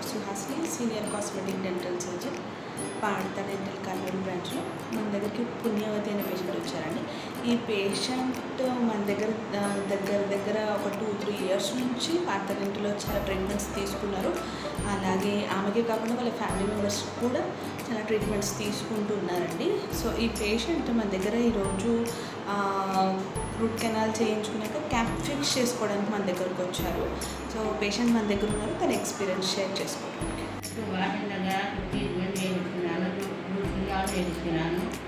Suhasini senior cosmetic dental surgeon పాడత dental corner బ్రాంచ్లో మన దగ్గరికి పుణ్యవతి అనే పేషెంట్ వచ్చారండి ఈ పేషెంట్ మన దగ్గర ఆ, దగ్గర దగ్గర ఒక టూ త్రీ ఇయర్స్ నుంచి పాడత డెంటల్లో చాలా ట్రీట్మెంట్స్ తీసుకున్నారు అలాగే ఆమెకే కాకుండా వాళ్ళ ఫ్యామిలీ మెంబర్స్ కూడా చాలా ట్రీట్మెంట్స్ తీసుకుంటూ ఉన్నారండి సో ఈ పేషెంట్ మన దగ్గర ఈరోజు రూట్ కెనాల్ చేయించుకున్నాక క్యాప్ ఫిక్స్ చేసుకోవడానికి మన దగ్గరకు వచ్చారు సో పేషెంట్ మన దగ్గర ఉన్నారు తన ఎక్స్పీరియన్స్ షేర్ చేసుకోవడానికి వాటిలాగా ట్రీట్మెంట్ చేయించుకున్నాను రూట్ కెనాల్ చేయించుకున్నాను